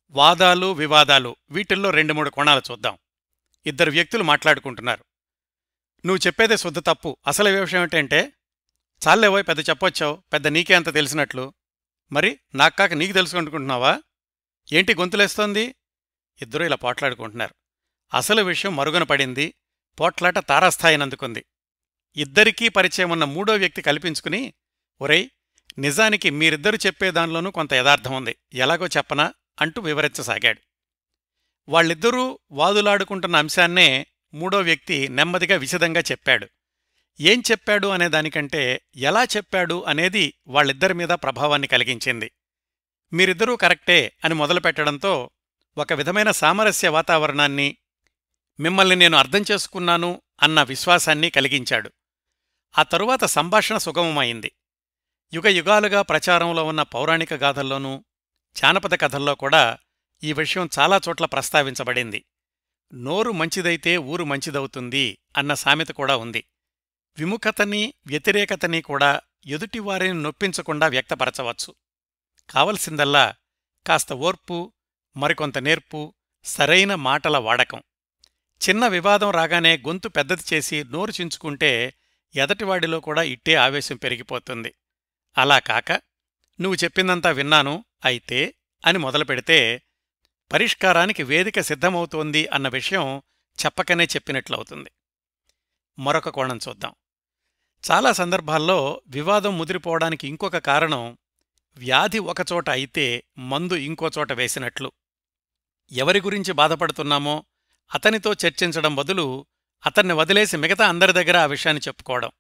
వాదాలు వివాదాలు వీటిల్లో రెండు మూడు కోణాలు చూద్దాం ఇద్దరు వ్యక్తులు మాట్లాడుకుంటున్నారు నువ్వు చెప్పేదే శుద్ధ తప్పు అసలు విషయం ఏంటంటే చాలేవోయ్ పెద్ద చెప్పొచ్చావు పెద్ద నీకే అంత తెలిసినట్లు మరి నాకు కాక నీకు తెలుసుకుంటున్నావా ఏంటి గొంతులేస్తోంది ఇద్దరూ ఇలా పోట్లాడుకుంటున్నారు అసలు విషయం మరుగున పడింది పోట్లాట తారాస్థాయినందుకుంది ఇద్దరికీ పరిచయం ఉన్న మూడో వ్యక్తి కల్పించుకుని ఒరేయ్ నిజానికి మీరిద్దరు చెప్పే దానిలోనూ కొంత యథార్థం ఉంది ఎలాగో చెప్పనా అంటూ వివరించసాగాడు వాళ్ళిద్దరూ వాదులాడుకుంటున్న అంశాన్నే మూడో వ్యక్తి నెమ్మదిగా విశదంగా చెప్పాడు ఏం చెప్పాడు అనే దానికంటే ఎలా చెప్పాడు అనేది వాళ్ళిద్దరి మీద ప్రభావాన్ని కలిగించింది మీరిద్దరూ కరెక్టే అని మొదలుపెట్టడంతో ఒక విధమైన సామరస్య వాతావరణాన్ని మిమ్మల్ని నేను అర్థం చేసుకున్నాను అన్న విశ్వాసాన్ని కలిగించాడు ఆ తరువాత సంభాషణ సుగమమైంది యుగ యుగాలుగా ప్రచారంలో ఉన్న పౌరాణిక గాథల్లోనూ జానపద కథల్లో కూడా ఈ విషయం చాలా చోట్ల ప్రస్తావించబడింది నోరు మంచిదైతే ఊరు మంచిదవుతుంది అన్న సామెత కూడా ఉంది విముఖతని వ్యతిరేకతని కూడా ఎదుటివారిని నొప్పించకుండా వ్యక్తపరచవచ్చు కావలసిందల్లా కాస్త ఓర్పు మరికొంత నేర్పు సరైన మాటల వాడకం చిన్న వివాదం రాగానే గొంతు పెద్దది చేసి నోరు చించుకుంటే ఎదటివాడిలో కూడా ఇట్టే ఆవేశం పెరిగిపోతుంది అలా కాక నువ్వు చెప్పిందంతా విన్నాను అయితే అని మొదలుపెడితే పరిష్కారానికి వేదిక సిద్ధమవుతోంది అన్న విషయం చెప్పకనే చెప్పినట్లవుతుంది మరొక కోణం చూద్దాం చాలా సందర్భాల్లో వివాదం ముదిరిపోవడానికి ఇంకొక కారణం వ్యాధి ఒకచోట అయితే మందు ఇంకోచోట వేసినట్లు ఎవరి గురించి బాధపడుతున్నామో అతనితో చర్చించడం బదులు అతన్ని వదిలేసి మిగతా అందరి దగ్గర ఆ విషయాన్ని చెప్పుకోవడం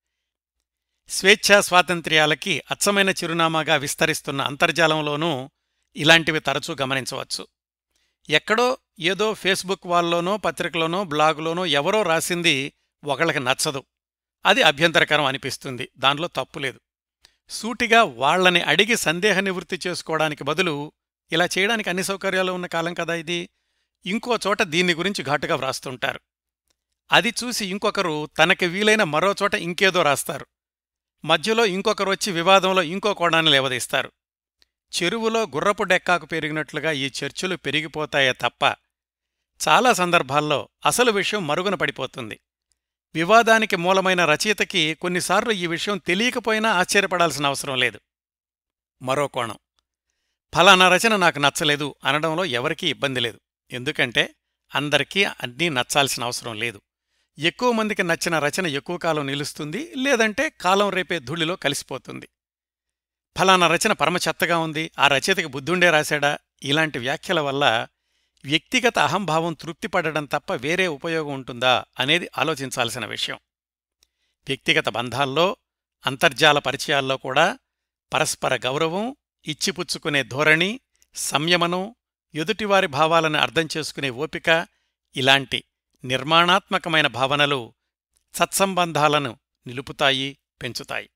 స్వేచ్ఛా స్వాతంత్ర్యాలకి అచ్చమైన చిరునామాగా విస్తరిస్తున్న అంతర్జాలంలోనూ ఇలాంటివి తరచూ గమనించవచ్చు ఎక్కడో ఏదో ఫేస్బుక్ వాల్లోనో పత్రికలోనో బ్లాగులోనో ఎవరో రాసింది ఒకళ్ళకి నచ్చదు అది అభ్యంతరకరం అనిపిస్తుంది దానిలో తప్పులేదు సూటిగా వాళ్లని అడిగి సందేహ నివృత్తి చేసుకోవడానికి బదులు ఇలా చేయడానికి అన్ని సౌకర్యాలు ఉన్న కాలం కదా ఇది ఇంకో చోట దీన్ని గురించి ఘాటుగా వ్రాస్తుంటారు అది చూసి ఇంకొకరు తనకి వీలైన మరో చోట ఇంకేదో రాస్తారు మధ్యలో ఇంకొకరు వచ్చి వివాదంలో ఇంకో కోణాన్ని లేవదీస్తారు చెరువులో గుర్రపు డెక్కాకు పెరిగినట్లుగా ఈ చర్చలు పెరిగిపోతాయే తప్ప చాలా సందర్భాల్లో అసలు విషయం మరుగున పడిపోతుంది వివాదానికి మూలమైన రచయితకి కొన్నిసార్లు ఈ విషయం తెలియకపోయినా ఆశ్చర్యపడాల్సిన అవసరం లేదు మరో కోణం ఫలానా రచన నాకు నచ్చలేదు అనడంలో ఎవరికీ ఇబ్బంది లేదు ఎందుకంటే అందరికీ అన్నీ నచ్చాల్సిన అవసరం లేదు ఎక్కువ మందికి నచ్చిన రచన ఎక్కువ కాలం నిలుస్తుంది లేదంటే కాలం రేపే ధూళిలో కలిసిపోతుంది ఫలానా రచన పరమచెత్తగా ఉంది ఆ రచయితకి బుద్ధుండే రాశాడా ఇలాంటి వ్యాఖ్యల వల్ల వ్యక్తిగత అహంభావం తృప్తిపడడం తప్ప వేరే ఉపయోగం ఉంటుందా అనేది ఆలోచించాల్సిన విషయం వ్యక్తిగత బంధాల్లో అంతర్జాల పరిచయాల్లో కూడా పరస్పర గౌరవం ఇచ్చిపుచ్చుకునే ధోరణి సంయమనం ఎదుటివారి భావాలను అర్థం చేసుకునే ఓపిక ఇలాంటి నిర్మాణాత్మకమైన భావనలు సత్సంబంధాలను నిలుపుతాయి పెంచుతాయి